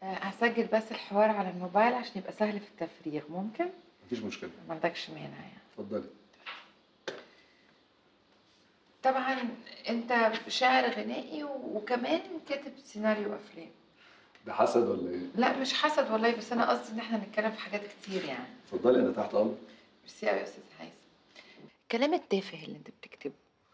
آه، هسجل بس الحوار على الموبايل عشان يبقى سهل في التفريغ ممكن مفيش مشكله ما عندكش مانع يعني اتفضلي طبعا انت شاعر غنائي وكمان كاتب سيناريو افلام ده حسد ولا ايه لا مش حسد والله بس انا قصدي ان احنا نتكلم في حاجات كتير يعني اتفضلي انا تحت امرك ميرسي قوي يا استاذ هيثم الكلام التافه اللي انت بتكتبه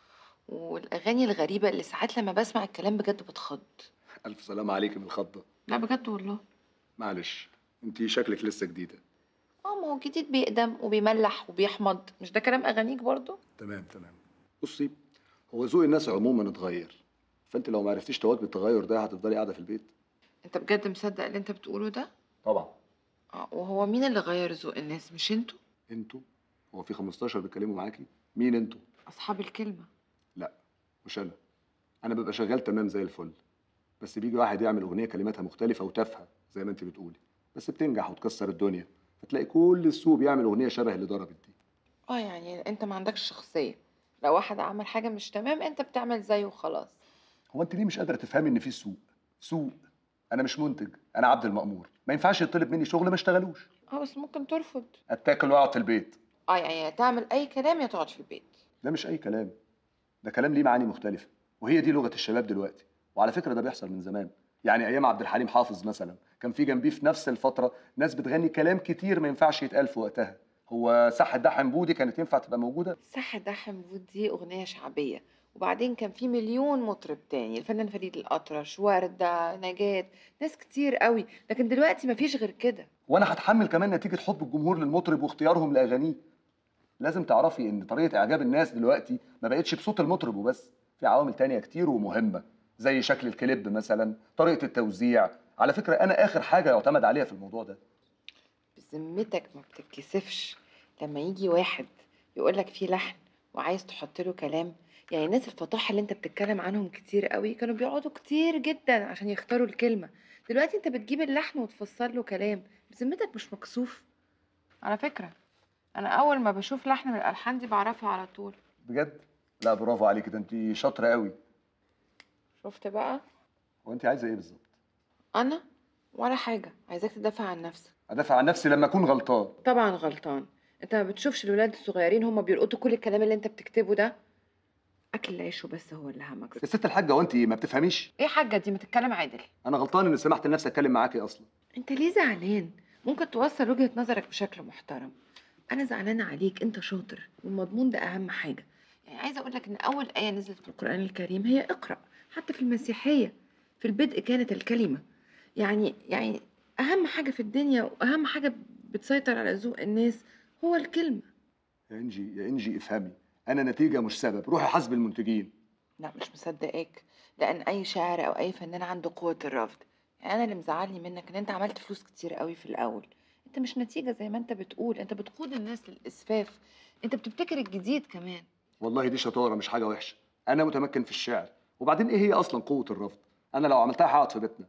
والاغاني الغريبه اللي ساعات لما بسمع الكلام بجد بتخض الف سلامه عليكي من الخضه لا بجد والله معلش انت شكلك لسه جديده اه ما هو جديد بيقدم وبيملح وبيحمض مش ده كلام اغانيك برضو تمام تمام بصي هو ذوق الناس عموما اتغير فانت لو ما عرفتيش تواكبي التغير ده هتفضلي قاعده في البيت انت بجد مصدق اللي انت بتقوله ده طبعا اه وهو مين اللي غير ذوق الناس مش انتوا انتوا هو في 15 بيتكلموا معاكي مين انتوا اصحاب الكلمه لا مش انا انا ببقى شغال تمام زي الفل بس بيجي واحد يعمل اغنيه كلماتها مختلفه وتافهه زي ما انت بتقولي بس بتنجح وتكسر الدنيا فتلاقي كل السوق بيعمل اغنيه شبه اللي ضربت دي اه يعني انت ما عندكش شخصيه لو واحد عمل حاجه مش تمام انت بتعمل زيه وخلاص هو انت ليه مش قادره تفهمي ان في سوق سوق انا مش منتج انا عبد المأمور ما ينفعش يطلب مني شغل ما اشتغلوش اه بس ممكن ترفض اتاكل واقعد في البيت اه يعني يا تعمل اي كلام يا تقعد في البيت ده مش اي كلام ده كلام ليه معاني مختلفه وهي دي لغه الشباب دلوقتي وعلى فكره ده بيحصل من زمان يعني ايام عبد الحليم حافظ مثلا كان في جنبيه في نفس الفتره ناس بتغني كلام كتير ما ينفعش يتقال في وقتها هو صح ده حنبودي كانت ينفع تبقى موجوده صح ده حمود دي اغنيه شعبيه وبعدين كان في مليون مطرب تاني الفنان فريد الأطرش وردة نجاة ناس كتير قوي لكن دلوقتي مفيش غير كده وانا هتحمل كمان نتيجه حب الجمهور للمطرب واختيارهم لاغانيه لازم تعرفي ان طريقه اعجاب الناس دلوقتي ما بقتش بصوت المطرب وبس في عوامل تانية كتير ومهمه زي شكل الكليب مثلا طريقه التوزيع على فكره انا اخر حاجه يعتمد عليها في الموضوع ده بذمتك ما بتتكسفش لما يجي واحد يقول لك فيه لحن وعايز تحط له كلام يعني الناس الفطاحة اللي انت بتتكلم عنهم كتير قوي كانوا بيقعدوا كتير جدا عشان يختاروا الكلمة دلوقتي انت بتجيب اللحن وتفسر له كلام بذمتك مش مكسوف على فكرة انا اول ما بشوف لحن من الالحان دي بعرفها على طول بجد لا برافو عليك ده انت شاطره قوي شفت بقى هو انت عايزه ايه بالظبط انا ولا حاجة عايزاك تدافع عن نفسك ادافع عن نفسي لما اكون غلطان طبعا غلطان انت ما بتشوفش الولاد الصغيرين هم بيلقطوا كل الكلام اللي انت بتكتبه ده اكل العيش وبس هو اللي همك يا ست الحاجه وانت ما بتفهميش ايه حاجه دي ما تتكلم عادل انا غلطان ان سمحت لنفسي اتكلم معاكي اصلا انت ليه زعلان ممكن توصل وجهه نظرك بشكل محترم انا زعلانه عليك انت شاطر والمضمون ده اهم حاجه يعني عايزه اقول لك ان اول ايه نزلت في القران الكريم هي اقرا حتى في المسيحيه في البدء كانت الكلمه يعني يعني اهم حاجه في الدنيا واهم حاجه بتسيطر على ذوق الناس هو الكلمه يا انجي يا انجي افهمي انا نتيجه مش سبب روحي حاسب المنتجين لا مش مصدقاك لان اي شاعر او اي فنان عنده قوه الرفض يعني انا اللي مزعلني منك ان انت عملت فلوس كتير قوي في الاول انت مش نتيجه زي ما انت بتقول انت بتقود الناس للاسفاف انت بتبتكر الجديد كمان والله دي شطاره مش حاجه وحشه انا متمكن في الشعر وبعدين ايه هي اصلا قوه الرفض انا لو عملتها هقعد في بيتنا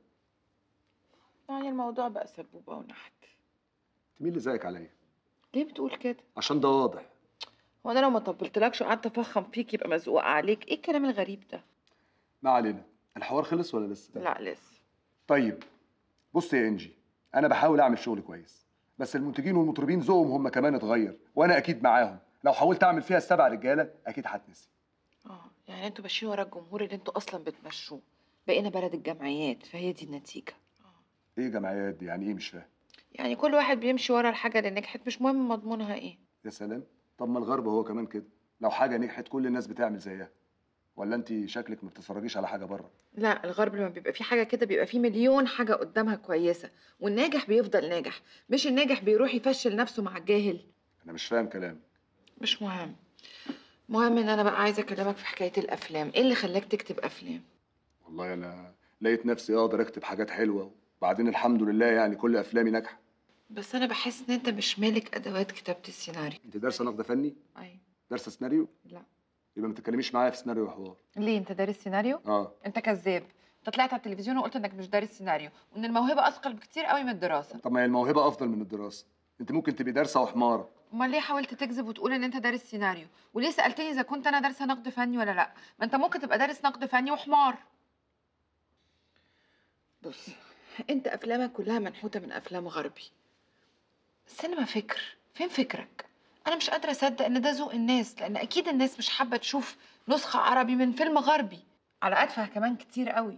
يعني الموضوع بقى سبوبه ونحت انت مين اللي زيك عليا ليه بتقول كده عشان ده واضح هو انا لو ما طبلتلكش وقعدت افخم فيك يبقى مزقوق عليك ايه الكلام الغريب ده ما علينا الحوار خلص ولا لسه لا لسه طيب بص يا انجي انا بحاول اعمل شغل كويس بس المنتجين والمطربين ذوقهم هم كمان اتغير وانا اكيد معاهم لو حاولت اعمل فيها السبع رجاله اكيد هتنسي اه يعني انتوا ماشيين ورا الجمهور اللي انتوا اصلا بتمشوه بقينا بلد الجمعيات فهي دي النتيجه ايه جمعيات دي يعني ايه مش فاهم يعني كل واحد بيمشي ورا الحاجه اللي نجحت مش مهم مضمونها ايه يا سلام طب ما الغرب هو كمان كده لو حاجه نجحت كل الناس بتعمل زيها ولا انت شكلك ما بتتفرجيش على حاجه بره لا الغرب لما بيبقى في حاجه كده بيبقى في مليون حاجه قدامها كويسه والناجح بيفضل ناجح مش الناجح بيروح يفشل نفسه مع الجاهل انا مش فاهم كلام مش مهم مهم ان انا بقى عايزه اكلمك في حكايه الافلام ايه اللي خلاك تكتب افلام والله انا لقيت نفسي اقدر اكتب حاجات حلوه وبعدين الحمد لله يعني كل افلامي ناجحه بس انا بحس ان انت مش مالك ادوات كتابه السيناريو انت دارسه نقد فني ايوه دارسه سيناريو لا يبقى ما تتكلميش معايا في سيناريو وحوار ليه انت دارس سيناريو اه انت كذاب انت طلعت على التلفزيون وقلت انك مش دارس سيناريو وان الموهبه اثقل بكتير قوي من الدراسه طب ما هي الموهبه افضل من الدراسه انت ممكن تبقي دارسه وحماره امال ليه حاولت تكذب وتقول ان انت دارس سيناريو وليه سالتني اذا كنت انا دارسه نقد فني ولا لا ما انت ممكن تبقى دارس نقد فني وحمار بص انت افلامك كلها منحوته من افلام غربي السينما فكر فين فكرك انا مش قادره اصدق ان ده ذوق الناس لان اكيد الناس مش حابه تشوف نسخه عربي من فيلم غربي على ادفع كمان كتير قوي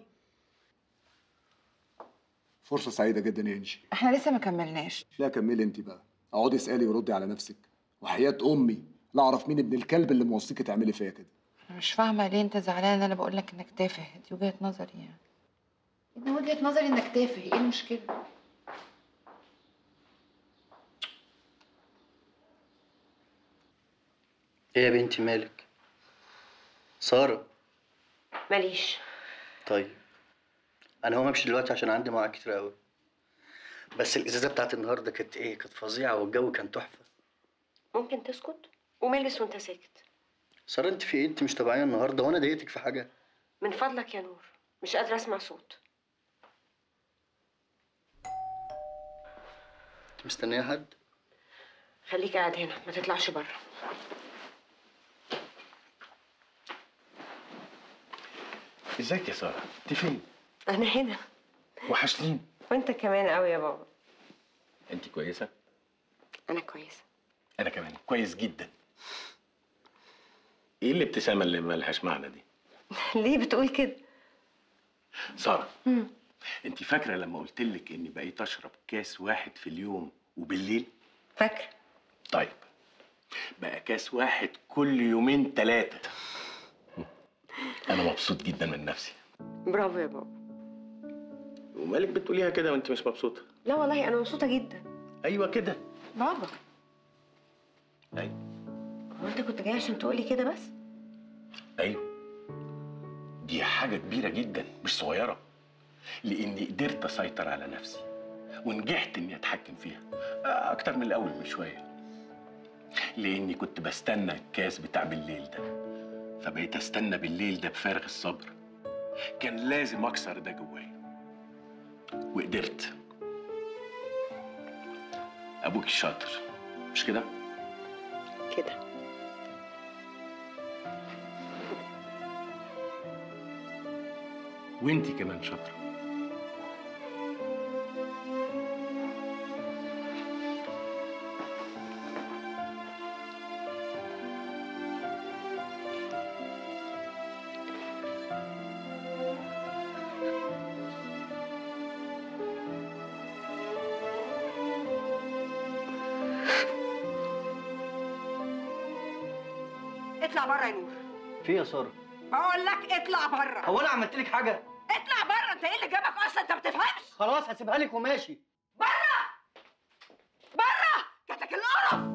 فرصه سعيده جدا يا انجي احنا لسه ما كملناش لا كملي انت بقى اقعدي اسالي وردي على نفسك وحياه امي لا اعرف مين ابن الكلب اللي موصيكي تعملي فيا كده انا مش فاهمه ليه انت زعلان ان انا بقول لك انك تافه دي وجهه نظري يعني ان وجهه نظري انك تافه ايه المشكله ايه يا بنتي مالك سارة ماليش طيب انا هقوم امشي دلوقتي عشان عندي مواعيد كتير قوي بس الازازه بتاعت النهارده كانت ايه كانت فظيعه والجو كان تحفه ممكن تسكت وملبس وانت ساكت سارة انت في ايه انت مش طبيعيه النهارده وانا ضايقتك في حاجه من فضلك يا نور مش قادرة اسمع صوت انت مستنيه حد خليك قاعد هنا ما تطلعش بره ازيك يا ساره انت فين انا هنا وحشتيني وانت كمان قوي يا بابا انت كويسه انا كويسة انا كمان كويس جدا ايه الابتسامه اللي مالهاش معنى دي ليه بتقول كده ساره مم. انت فاكره لما قلت لك اني بقيت اشرب كاس واحد في اليوم وبالليل فاكرة طيب بقى كاس واحد كل يومين ثلاثه انا مبسوط جدا من نفسي برافو يا بابا ومالك بتقوليها كده وانت مش مبسوطه لا والله انا مبسوطة جدا ايوه كده بابا ايوه هو انت كنت جاي عشان تقولي كده بس ايوه دي حاجة كبيرة جدا مش صغيرة لإني قدرت أسيطر على نفسي ونجحت إني أتحكم فيها أكتر من الأول بشوية لإني كنت بستنى الكاس بتاع بالليل ده فبقيت أستنى بالليل ده بفارغ الصبر كان لازم أكسر ده جوايا وقدرت أبوك الشاطر مش كده؟ كده وانتي كمان شاطرة اطلع بره يا نور في إيه يا ساره بقول لك اطلع بره هو انا عملت لك حاجه اطلع بره انت ايه اللي جابك اصلا انت ما بتفهمش خلاص هسيبها لك وماشي بره بره جاتك القرف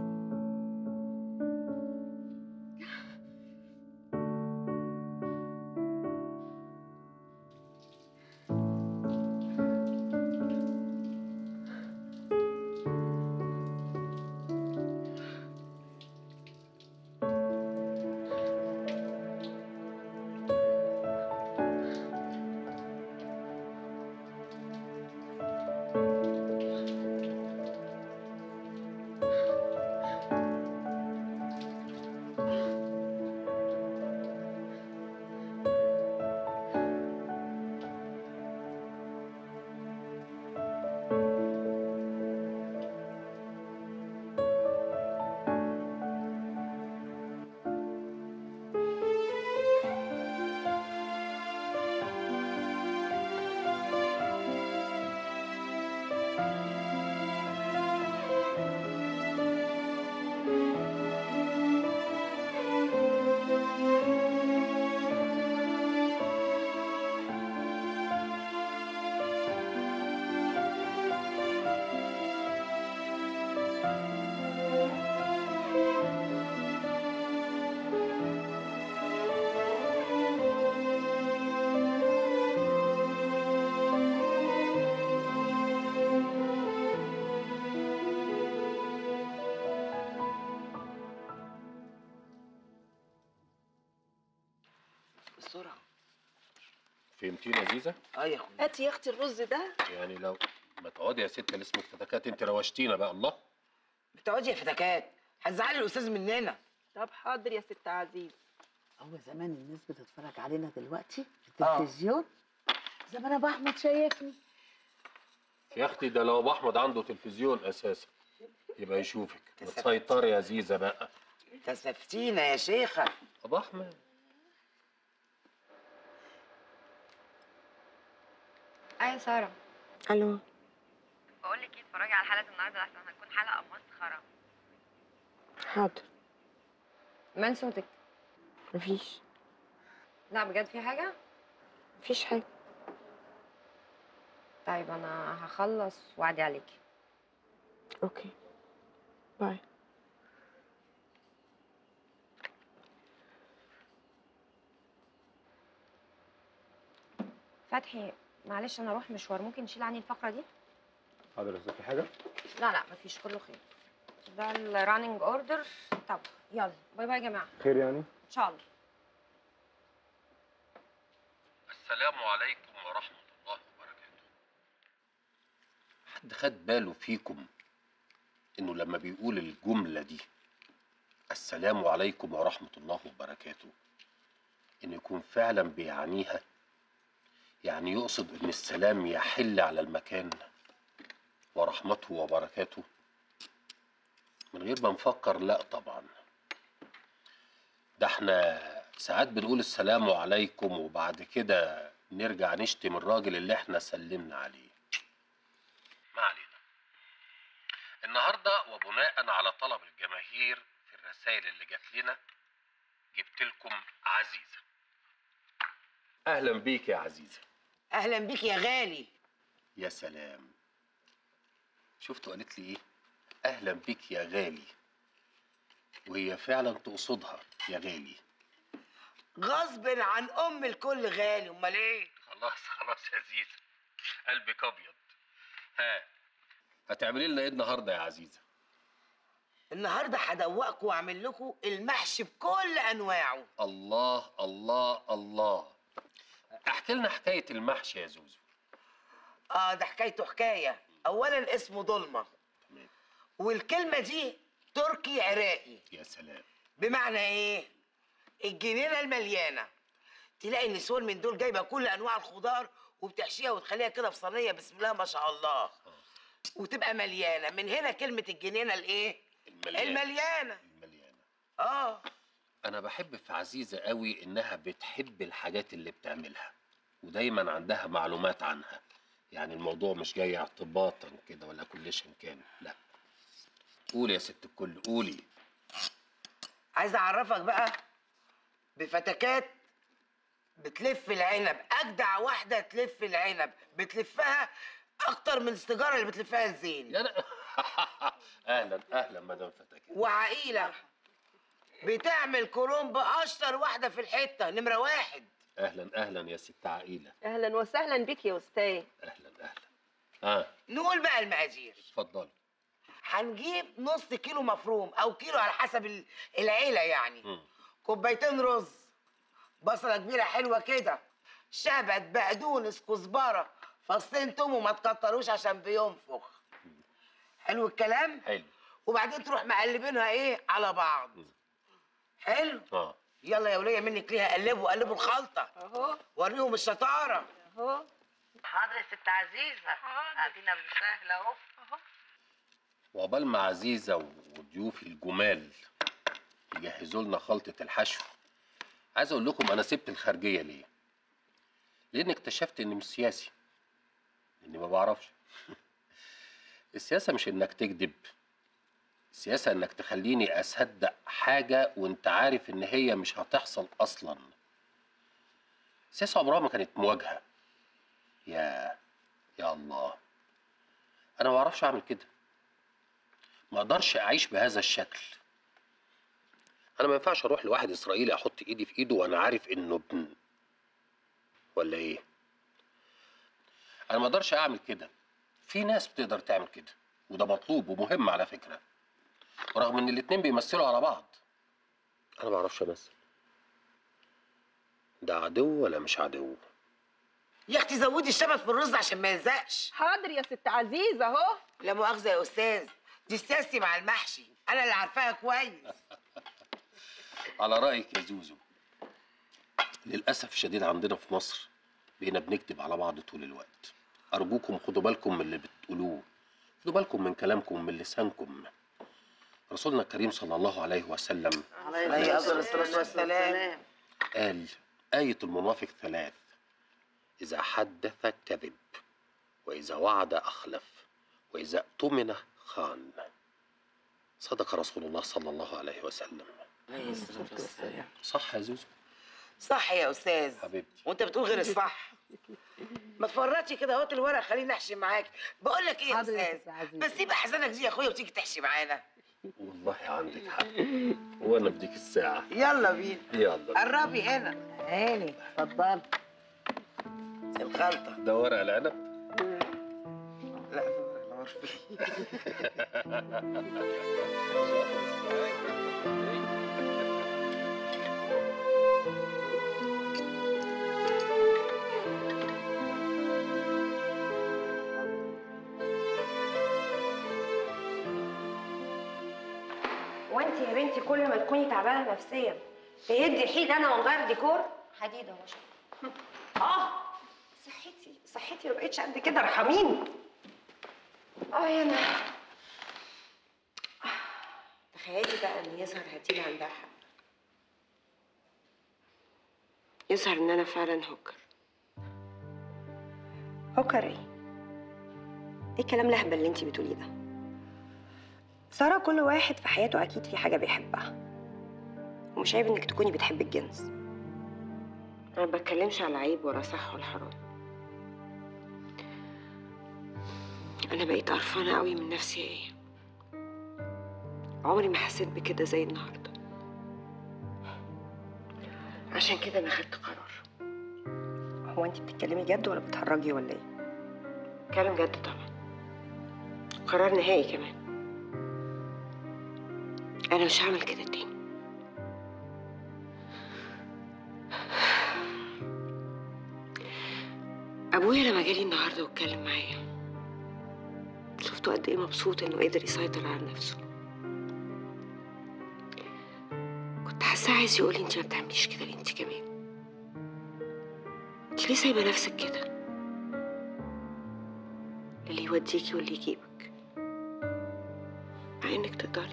بسرعة فهمتيني يا زيزة؟ اه يا اخويا هاتي يا اختي الرز ده يعني لو ما تقعدي يا ست اللي اسمك فتكات انت روشتينا بقى الله بتقعدي يا فتكات هتزعلي الاستاذ مننا طب حاضر يا ست عزيز هو زمان الناس بتتفرج علينا دلوقتي في آه. التلفزيون زمان ابو احمد شايفني يا اختي ده لو ابو احمد عنده تلفزيون اساسا يبقى يشوفك تسيطري يا زيزه بقى كسفتينا يا شيخة ابو احمد ايه ساره الو بقول لك ايه اتفرجي على حلقه النهارده احسن هتكون حلقه مسخره حاضر من صوتك مفيش لا بجد في حاجه مفيش حاجة طيب انا هخلص واعدي عليكي اوكي باي فتحي معلش انا اروح مشوار ممكن نشيل عني الفقره دي حاضر يا في حاجه لا لا مفيش كله خير ده الراننج اوردر طب يلا باي باي يا جماعه خير يعني ان شاء الله السلام عليكم ورحمه الله وبركاته حد خد باله فيكم انه لما بيقول الجمله دي السلام عليكم ورحمه الله وبركاته انه يكون فعلا بيعنيها يعني يقصد ان السلام يحل على المكان ورحمته وبركاته من غير ما نفكر لا طبعا ده احنا ساعات بنقول السلام عليكم وبعد كده نرجع نشتم الراجل اللي احنا سلمنا عليه ما علينا النهارده وبناء على طلب الجماهير في الرسائل اللي جات لنا جبت لكم عزيزه اهلا بيك يا عزيزه اهلا بيك يا غالي يا سلام شفتوا قالت لي ايه اهلا بيك يا غالي وهي فعلا تقصدها يا غالي غصب عن ام الكل غالي امال ايه خلاص خلاص يا زيزة قلبك ابيض ها هتعملي لنا ايه النهارده يا عزيزه النهارده هدوقكم واعمل لكم المحشي بكل انواعه الله الله الله احكي لنا حكايه المحشي يا زوزو اه ده حكايته حكايه اولا اسمه ضلمه تمام والكلمه دي تركي عراقي يا سلام بمعنى ايه الجنينه المليانه تلاقي النسوان من دول جايبه كل انواع الخضار وبتحشيها وتخليها كده في صينيه بسم الله ما شاء الله وتبقى مليانه من هنا كلمه الجنينه الايه المليان المليانه المليانه اه انا بحب في عزيزه قوي انها بتحب الحاجات اللي بتعملها ودايما عندها معلومات عنها يعني الموضوع مش جاي اعتباطا كده ولا كلشن كان لا قولي يا ست الكل قولي عايز اعرفك بقى بفتكات بتلف العنب اجدع واحده تلف العنب بتلفها اكتر من السيجاره اللي بتلفها الزين يا أنا اهلا اهلا مدام فتاكي وعقيله بتعمل كرومب اشطر واحده في الحته نمره واحد اهلا اهلا يا ست عقيله اهلا وسهلا بك يا استاذ اهلا اهلا اه نقول بقى المقادير اتفضلي هنجيب نص كيلو مفروم او كيلو على حسب ال- العيله يعني مم. كوبايتين رز بصله كبيره حلوه كده شبت بقدونس كزبره فصين توم وما تكتروش عشان بينفخ حلو الكلام حلو وبعدين تروح مقلبينها ايه على بعض حلو اه يلا يا وليه منك ليها قلبوا قلبوا الخلطه اهو وريهم الشطاره اهو حاضر يا ست عزيزه ادينا بالسهل اهو وعقبال ما عزيزه وضيوفي الجمال يجهزوا لنا خلطه الحشو عايز اقول لكم انا سبت الخارجيه ليه لان اكتشفت اني مش سياسي اني ما بعرفش السياسه مش انك تكذب السياسه انك تخليني اصدق حاجه وانت عارف ان هي مش هتحصل اصلا السياسه عمرها ما كانت مواجهه يا يا الله انا ما بعرفش اعمل كده ما اقدرش اعيش بهذا الشكل انا ما ينفعش اروح لواحد اسرائيلي احط ايدي في ايده وانا عارف انه ابن ولا ايه انا ما اقدرش اعمل كده في ناس بتقدر تعمل كده وده مطلوب ومهم على فكره ورغم ان الاتنين بيمثلوا على بعض انا ما بعرفش امثل ده عدو ولا مش عدو يا اختي زودي الشبت في الرز عشان ما يلزقش حاضر يا ست عزيزه اهو لا مؤاخذه يا استاذ دي سياستي مع المحشي انا اللي عارفاها كويس على رأيك يا زوزو للأسف الشديد عندنا في مصر بقينا بنكذب على بعض طول الوقت ارجوكم خدوا بالكم من اللي بتقولوه خدوا بالكم من كلامكم من لسانكم رسولنا الكريم صلى الله عليه وسلم عليه افضل الصلاه والسلام قال آية المنافق ثلاث إذا حدث كذب وإذا وعد أخلف وإذا اؤتمن خان صدق رسول الله صلى الله عليه وسلم عليه الصلاه والسلام صح يا زوزو صح يا استاذ حبيبتي وانت بتقول غير الصح ما تفرطش كده اهوت الورق خليني احشي معاك بقول لك ايه يا حاضر يا استاذ ست عزيزة. بس سيب احزانك دي يا اخويا وتيجي تحشي معانا والله عندك حق وأنا بديك الساعة يلا بينا يلا قربي هنا عيني اتفضل الخلطه ده ورق العنب لا ده ورق العرفي وانت يا بنتي كل ما تكوني تعبانه نفسيا تهدي حيل انا ونغير ديكور حديده مش اه صحتي صحتي ما بقتش قد كده ارحميني اه يا انا تخيلي بقى ان يظهر هتيجي عندها حق يظهر ان انا فعلا هوكر هوكر ايه ايه الكلام الاهبل اللي انت بتقوليه ده سارة كل واحد في حياته أكيد في حاجة بيحبها ومش عيب إنك تكوني بتحبي الجنس أنا ما بتكلمش على عيب ولا صح ولا حرام أنا بقيت قرفانة قوي من نفسي إيه عمري ما حسيت بكده زي النهاردة عشان كده أنا خدت قرار هو أنت بتتكلمي جد ولا بتهرجي ولا إيه؟ بتكلم جد طبعا قرار نهائي كمان أنا مش هعمل كده تاني أبويا لما جالي النهاردة واتكلم معايا شفته قد إيه مبسوط إنه قدر يسيطر على نفسه كنت حاسة عايز يقولي أنت ما بتعمليش كده ليه أنت كمان أنت ليه سايبة نفسك كده اللي يوديكي واللي يجيبك مع إنك تقدري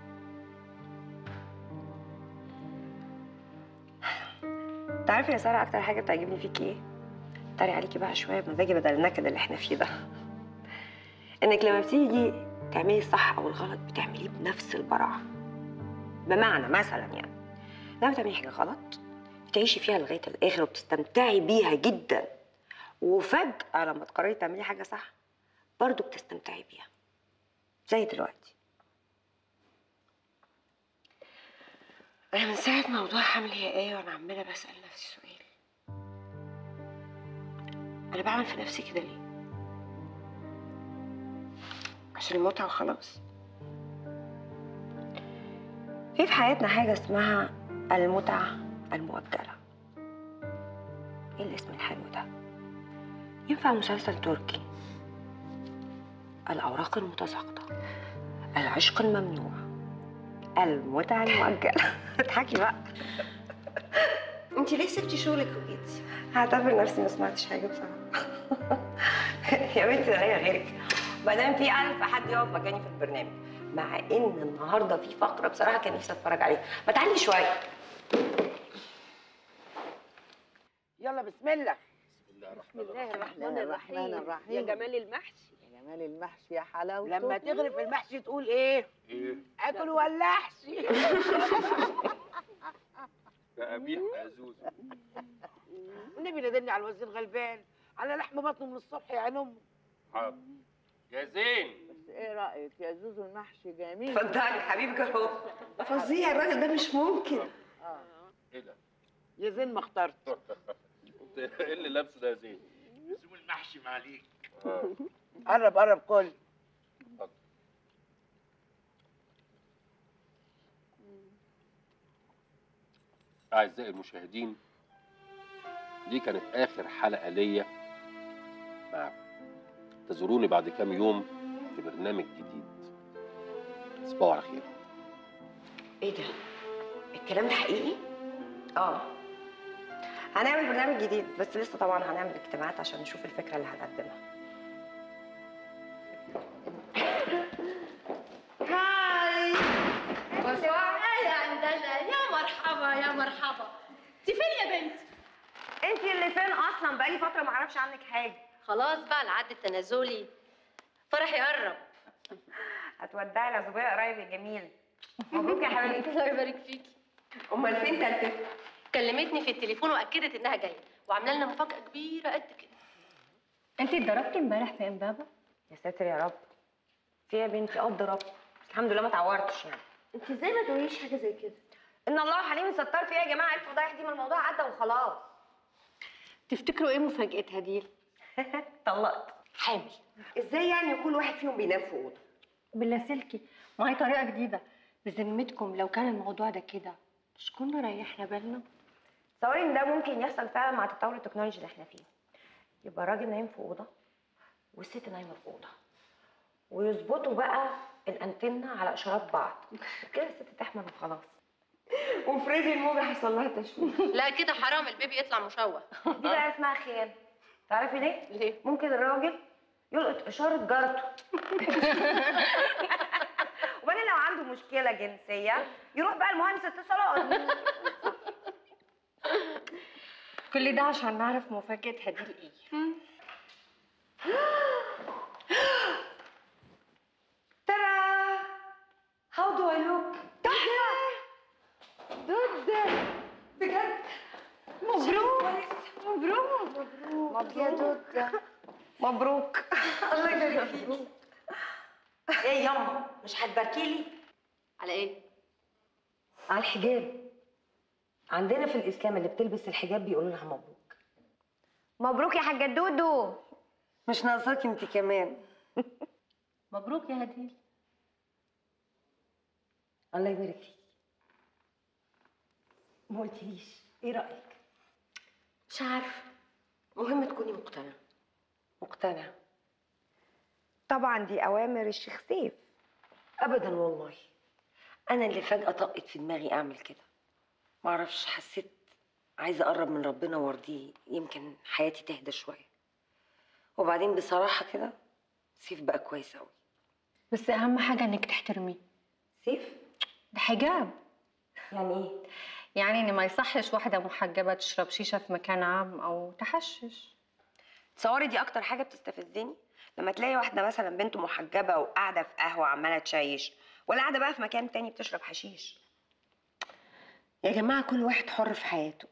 تعرفي يا ساره اكتر حاجه بتعجبني فيكي ايه اتريق عليكي بقى شويه بمزاجي بدل النكد اللي احنا فيه ده انك لما بتيجي تعملي الصح او الغلط بتعمليه بنفس البراعه بمعنى مثلا يعني لما تعملي حاجه غلط بتعيشي فيها لغايه الاخر وبتستمتعي بيها جدا وفجاه لما تقرري تعملي حاجه صح برضو بتستمتعي بيها زي دلوقتي أنا من ساعة موضوع حمل هي إيه وأنا عمالة بسأل نفسي سؤال أنا بعمل في نفسي كده ليه؟ عشان المتعة وخلاص في في حياتنا حاجة اسمها المتعة المؤجلة ايه الاسم الحلو ده؟ ينفع مسلسل تركي الأوراق المتساقطة العشق الممنوع المتعة المؤجلة اضحكي بقى انت ليه سبتي شغلك وجيتي؟ هعتبر نفسي ما سمعتش حاجة بصراحة يا بنتي ده هي غيرك ما دام في ألف حد يقف مكاني في البرنامج مع إن النهاردة في فقرة بصراحة كان نفسي أتفرج عليها ما تعلي شوية يلا بسم الله بسم الله الرحمن الرحيم الرحيم يا جمال المحشي يا جمال المحشي يا حلاوته لما تغرف المحشي تقول ايه ايه اكل ولا احشي ده قبيح يا زوزو النبي نادلني على الوزير غلبان على لحم بطنه من الصبح يا عين امه حاضر يا زين بس ايه رايك يا زوزو المحشي جميل اتفضلي حبيبك اهو فظيع الراجل ده مش ممكن اه ايه ده؟ يا زين ما اخترت انت ايه اللي لابسه ده يا زين؟ لزوم المحشي معليك آه. قرب قرب كل أعزائي المشاهدين دي كانت آخر حلقة ليا معكم تزوروني بعد كام يوم في برنامج جديد تصبحوا على خير ايه ده؟ الكلام ده حقيقي؟ اه هنعمل برنامج جديد بس لسه طبعا هنعمل اجتماعات عشان نشوف الفكرة اللي هنقدمها يا مرحبا انت فين يا بنتي انت اللي فين اصلا بقالي فتره ما اعرفش عنك حاجه خلاص بقى العد التنازلي فرح يقرب هتودعي العزوبيه قريب يا جميل مبروك يا حبيبتي الله يبارك فيكي امال فين تالتة كلمتني في التليفون واكدت انها جايه وعامله لنا مفاجاه كبيره قد كده انت اتضربتي امبارح في امبابه يا ساتر يا رب في يا بنتي اه اتضربت بس الحمد لله ما اتعورتش يعني انت ازاي ما تقوليش حاجه زي كده ان الله حليم ستار فيها يا جماعه الفضايح دي ما الموضوع عدى وخلاص تفتكروا ايه مفاجأتها دي طلقت حامل ازاي يعني كل واحد فيهم بينام في اوضه باللاسلكي معايا طريقه جديده بذمتكم لو كان الموضوع ده كده مش كنا ريحنا بالنا تصوري ان ده ممكن يحصل فعلا مع تطور التكنولوجيا اللي احنا فيه يبقى الراجل نايم في اوضه والست نايمه في اوضه ويظبطوا بقى الانتنه على اشارات بعض وكده الست تحمل وخلاص وفريدي الموجة حصل لها تشويه لا كده حرام البيبي يطلع مشوه دي بقى اسمها خيانه تعرفي ليه؟ ليه ممكن الراجل يلقط اشاره جارته وبعدين لو عنده مشكله جنسيه يروح بقى المهندس اتصالات كل ده عشان نعرف مفاجأتها دي ايه ترى هاو دو اي لوك تحفه دودة بجد مبروك مبروك مبروك يا دودة مبروك الله يبارك فيكي ايه ياما مش هتباركي لي على ايه على الحجاب عندنا في الاسلام اللي بتلبس الحجاب بيقولوا لها مبروك مبروك يا حاجه دودو مش ناقصاكي انت كمان مبروك يا هديل الله يبارك فيكي ما قلتليش ايه رايك مش عارفه مهم تكوني مقتنعه مقتنعه طبعا دي اوامر الشيخ سيف ابدا والله انا اللي فجاه طقت في دماغي اعمل كده معرفش حسيت عايزه اقرب من ربنا وارضيه يمكن حياتي تهدى شويه وبعدين بصراحه كده سيف بقى كويس قوي بس اهم حاجه انك تحترميه سيف ده حجاب يعني ايه يعني ان ما يصحش واحده محجبه تشرب شيشه في مكان عام او تحشش تصوري دي اكتر حاجه بتستفزني لما تلاقي واحده مثلا بنت محجبه وقاعده في قهوه عماله تشيش ولا قاعده بقى في مكان تاني بتشرب حشيش يا جماعه كل واحد حر في حياته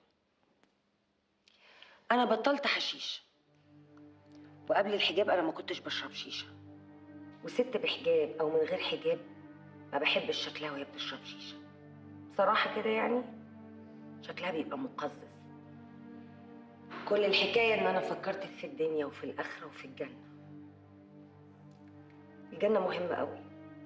انا بطلت حشيش وقبل الحجاب انا ما كنتش بشرب شيشه وست بحجاب او من غير حجاب ما بحبش شكلها وهي بتشرب شيشه بصراحه كده يعني شكلها بيبقى مقزز كل الحكاية إن أنا فكرت في الدنيا وفي الآخرة وفي الجنة الجنة مهمة قوي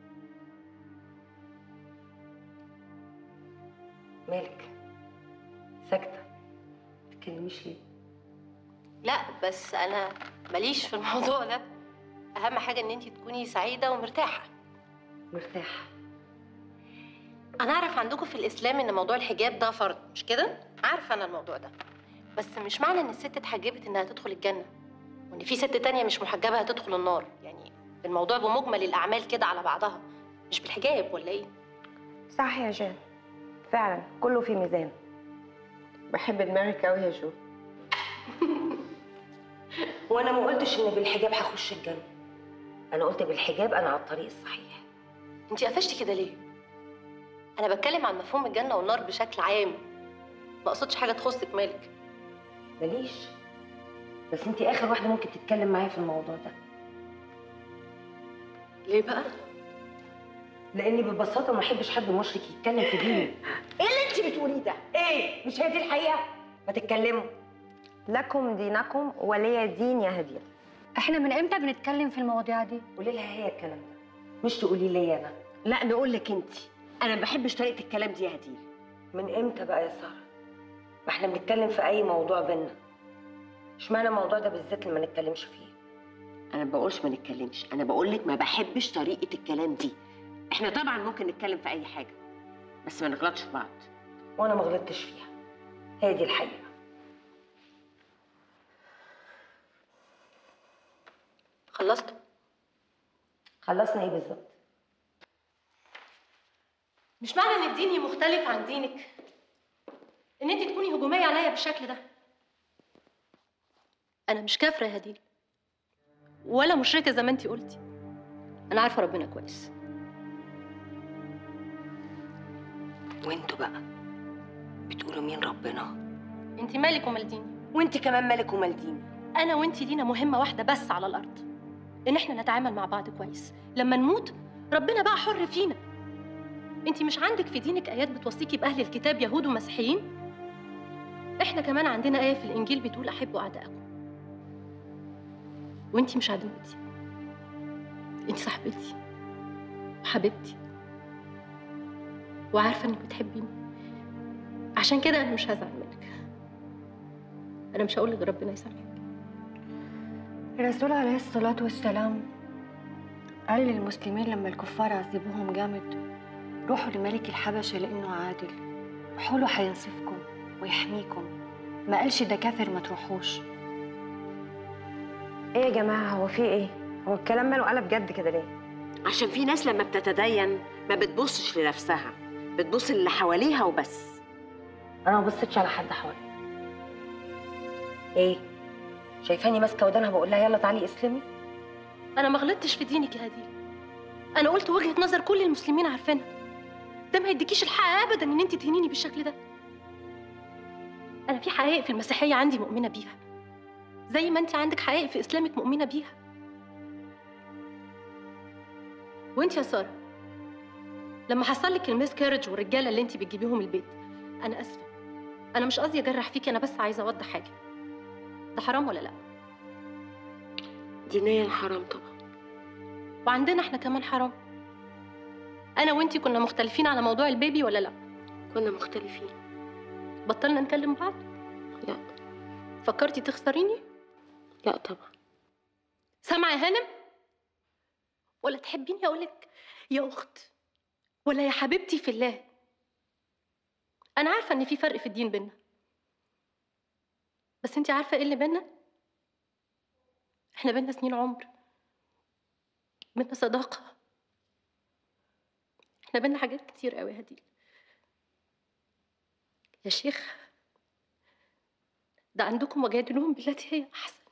مالك ساكتة تتكلميش ليه لا بس انا ماليش في الموضوع ده اهم حاجه ان انت تكوني سعيده ومرتاحه مرتاحة انا اعرف عندكم في الاسلام ان موضوع الحجاب ده فرض مش كده عارفه انا الموضوع ده بس مش معنى ان الست اتحجبت انها تدخل الجنه وان في ست تانية مش محجبه هتدخل النار يعني الموضوع بمجمل الاعمال كده على بعضها مش بالحجاب ولا ايه صح يا جان فعلا كله في ميزان بحب دماغك قوي يا جو وانا ما قلتش ان بالحجاب هخش الجنه انا قلت بالحجاب انا على الطريق الصحيح انت قفشتي كده ليه انا بتكلم عن مفهوم الجنه والنار بشكل عام ما اقصدش حاجه تخصك مالك ماليش بس انت اخر واحده ممكن تتكلم معايا في الموضوع ده ليه بقى لاني ببساطه ما احبش حد مشرك يتكلم في ديني ايه اللي انت بتقوليه ده ايه مش هي دي الحقيقه ما تتكلموا لكم دينكم ولي دين يا هديه احنا من امتى بنتكلم في المواضيع دي قولي لها هي الكلام ده مش تقولي لي انا لا نقول لك انت انا ما بحبش طريقه الكلام دي يا هديه من امتى بقى يا ساره ما احنا بنتكلم في اي موضوع بينا اشمعنى الموضوع ده بالذات اللي ما نتكلمش فيه انا ما بقولش ما نتكلمش انا بقول لك ما بحبش طريقه الكلام دي احنا طبعا ممكن نتكلم في اي حاجه بس ما نغلطش في بعض وانا ما غلطتش فيها هي دي الحقيقه خلصتوا خلصنا ايه بالظبط مش معنى ان ديني مختلف عن دينك ان انت تكوني هجوميه عليا بالشكل ده انا مش كافره يا هديل ولا مشركه زي ما انت قلتي انا عارفه ربنا كويس وانتوا بقى بتقولوا مين ربنا انت مالك ومال ديني وانت كمان مالك ومال ديني انا وانت لينا مهمه واحده بس على الارض ان احنا نتعامل مع بعض كويس لما نموت ربنا بقى حر فينا انت مش عندك في دينك ايات بتوصيكي باهل الكتاب يهود ومسيحيين احنا كمان عندنا ايه في الانجيل بتقول احبوا اعدائكم وانت مش عدوتي انت صاحبتي وحبيبتي وعارفه انك بتحبيني عشان كده انا مش هزعل منك انا مش هقول لك ربنا يسامحك الرسول عليه الصلاة والسلام قال للمسلمين لما الكفار عذبوهم جامد روحوا لملك الحبشة لأنه عادل روحوا له حينصفكم ويحميكم ما قالش ده كافر ما تروحوش ايه يا جماعه هو في ايه هو الكلام ماله قلب جد كده ليه عشان في ناس لما بتتدين ما بتبصش لنفسها بتبص اللي حواليها وبس انا ما بصيتش على حد حواليا ايه شايفاني ماسكه ودانها بقول لها يلا تعالي اسلمي انا ما غلطتش في دينك يا هديل انا قلت وجهه نظر كل المسلمين عارفينها ده ما يديكيش الحق ابدا ان انت تهينيني بالشكل ده انا في حقائق في المسيحيه عندي مؤمنه بيها زي ما انت عندك حقائق في اسلامك مؤمنه بيها وانت يا ساره لما حصل لك الميس كارج والرجاله اللي انت بتجيبيهم البيت انا اسفه انا مش قصدي اجرح فيكي انا بس عايزه اوضح حاجه ده حرام ولا لا دينيا حرام طبعا وعندنا احنا كمان حرام انا وانتي كنا مختلفين على موضوع البيبي ولا لا كنا مختلفين بطلنا نكلم بعض لا فكرتي تخسريني لا طبعا سامعه يا هانم ولا تحبيني اقولك يا اخت ولا يا حبيبتي في الله انا عارفه ان في فرق في الدين بينا بس انتي عارفه ايه اللي بينا احنا بينا سنين عمر بينا صداقه احنا بينا حاجات كتير قوي يا هديل يا شيخ ده عندكم وجادلوهم بالتي هي احسن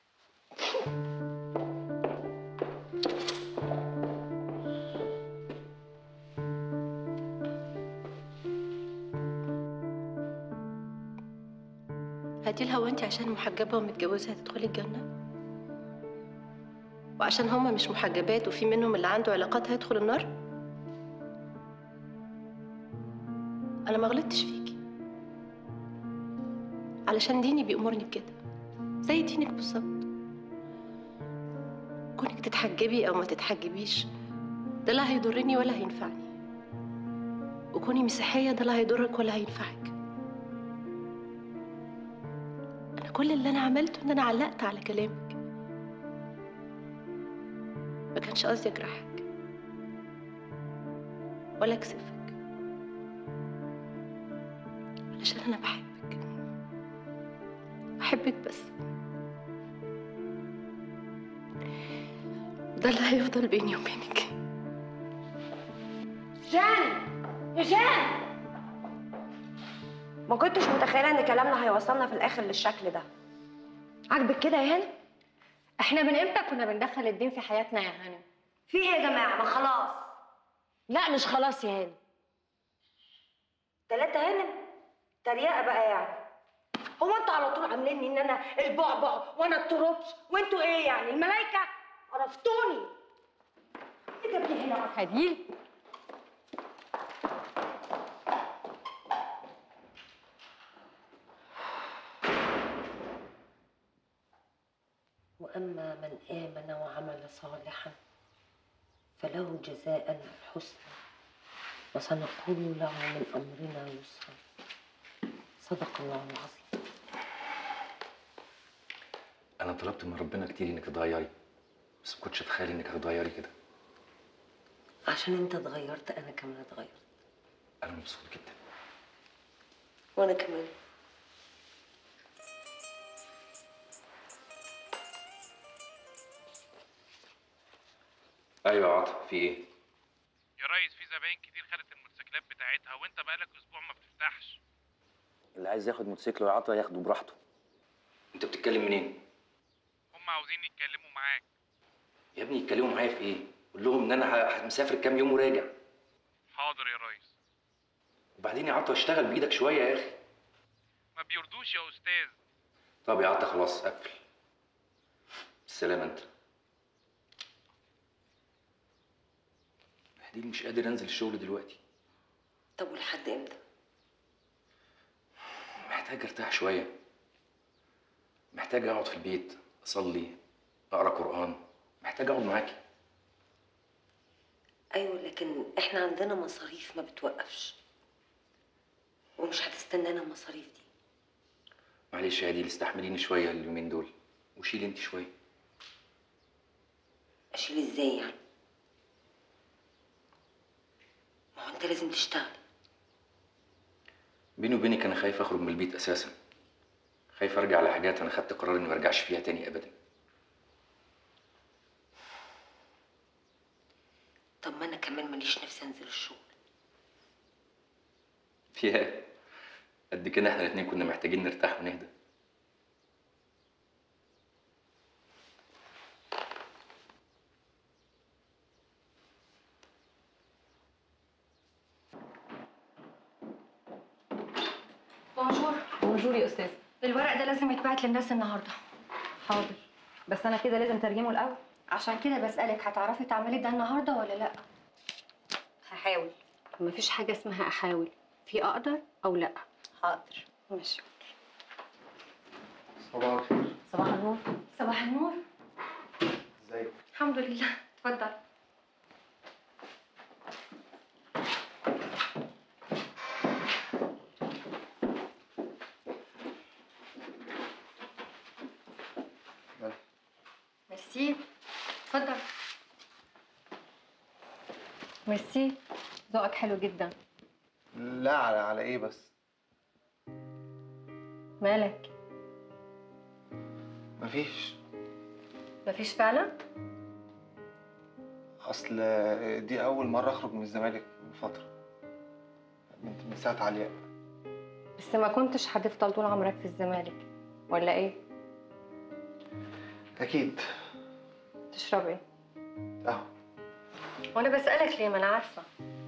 هديل هو انت عشان محجبه ومتجوزه هتدخلي الجنه وعشان هما مش محجبات وفي منهم اللي عنده علاقات هيدخل النار انا ما غلطتش فيكي علشان ديني بيأمرني بكده زي دينك بالظبط كونك تتحجبي او ما تتحجبيش ده لا هيضرني ولا هينفعني وكوني مسيحيه ده لا هيضرك ولا هينفعك انا كل اللي انا عملته ان انا علقت على كلامك ما كانش قصدي اجرحك ولا اكسفك علشان انا بحبك بحبك بس ده اللي هيفضل بيني وبينك جان يا جان ما كنتش متخيله ان كلامنا هيوصلنا في الاخر للشكل ده عاجبك كده يا هانم احنا من امتى كنا بندخل الدين في حياتنا يا هانم في ايه يا جماعه ما خلاص لا مش خلاص يا هانم تلاتة هانم تريقه بقى يعني هو انتوا على طول عامليني ان انا البعبع وانا التروبش وانتوا ايه يعني الملايكه عرفتوني ايه جابني هنا اصلا هديل واما من امن وعمل صالحا فله جزاء الحسنى وسنقول له من امرنا يسرا صدق الله العظيم انا طلبت من ربنا كتير انك تتغيري بس ما كنتش اتخيل انك هتغيري كده عشان انت اتغيرت انا كمان اتغيرت انا مبسوط جدا وانا كمان ايوه يا عاطف في ايه يا ريس في زباين كتير خدت الموتوسيكلات بتاعتها وانت بقالك اسبوع ما بتفتحش اللي عايز ياخد موتوسيكل ويعطى ياخده براحته انت بتتكلم منين هم عاوزين يتكلموا معاك يا ابني يتكلموا معايا في ايه قول لهم ان انا ه- مسافر كام يوم وراجع حاضر يا ريس وبعدين يا عطا اشتغل بايدك شويه يا اخي ما بيرضوش يا استاذ طب يا عطا خلاص قفل السلام انت هديل مش قادر انزل الشغل دلوقتي طب ولحد امتى محتاج ارتاح شويه محتاج اقعد في البيت اصلي اقرا قران محتاج اقعد معاكي ايوه لكن احنا عندنا مصاريف ما بتوقفش ومش هتستنانا المصاريف دي معلش يا هديل استحمليني شويه اليومين دول وشيلي انت شويه اشيل ازاي يعني ما هو انت لازم تشتغل بيني وبينك انا خايف اخرج من البيت اساسا خايف ارجع لحاجات انا خدت قرار اني ما ارجعش فيها تاني ابدا طب ما انا كمان ماليش نفسي انزل الشغل ياه قد كده احنا الاتنين كنا محتاجين نرتاح ونهدى بونجور بونجور يا استاذ الورق ده لازم يتبعت للناس النهارده حاضر بس انا كده لازم ترجمه الاول عشان كده بسألك هتعرفي تعملي ده النهارده ولا لا هحاول مفيش حاجة اسمها أحاول في أقدر أو لا حاضر ماشي صباح الخير صباح النور صباح النور ازيك الحمد لله اتفضل ميرسي اتفضل ميرسي ذوقك حلو جدا لا على على ايه بس مالك مفيش مفيش فعلا اصل دي اول مره اخرج من الزمالك من فتره من من ساعه علياء بس ما كنتش هتفضل طول عمرك في الزمالك ولا ايه اكيد تشرب ايه اهو وانا بسألك ليه ما انا عارفة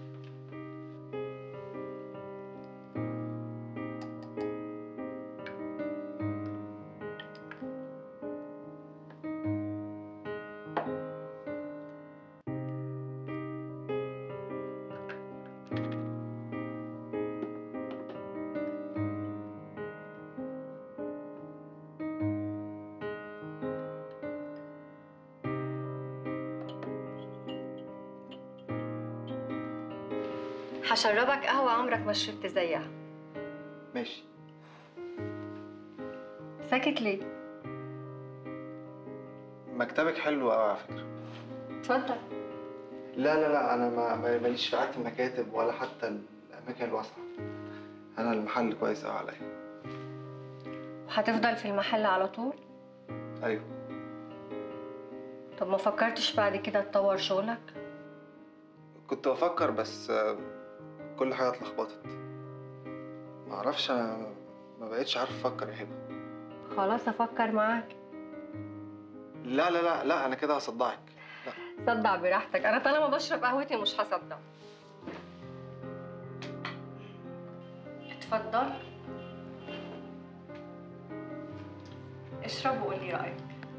هشربك قهوة عمرك ما شربت زيها ماشي ساكت ليه مكتبك حلو قوي على فكره اتفضل لا لا لا انا ما ما- ماليش في قعده المكاتب ولا حتى الاماكن الواسعه انا المحل كويس قوي عليا وهتفضل في المحل على طول ايوه طب ما فكرتش بعد كده تطور شغلك كنت بفكر بس آه، كل حاجه اتلخبطت ما اعرفش انا ما بقتش عارف افكر يا هبه خلاص افكر معاك لا لا لا لا انا كده هصدعك صدع براحتك انا طالما بشرب قهوتي مش هصدع اتفضل اشرب وقول لي رايك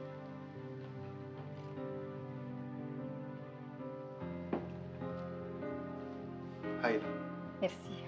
هايله ميرسي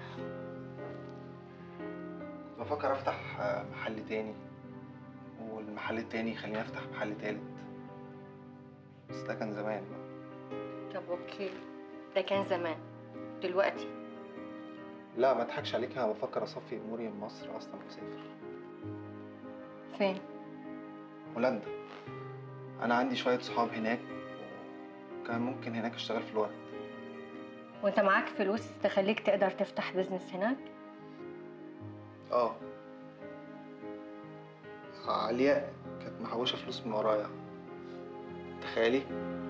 بفكر افتح آه، محل تاني والمحل التاني يخليني افتح محل تالت بس ده كان زمان بقى طب اوكي ده كان زمان دلوقتي لا ما اضحكش عليك انا بفكر اصفي اموري من مصر اصلا واسافر فين هولندا انا عندي شويه صحاب هناك وكان ممكن هناك اشتغل في الوقت وانت معاك فلوس تخليك تقدر تفتح بيزنس هناك اه علياء كانت محوشه فلوس من ورايا تخيلي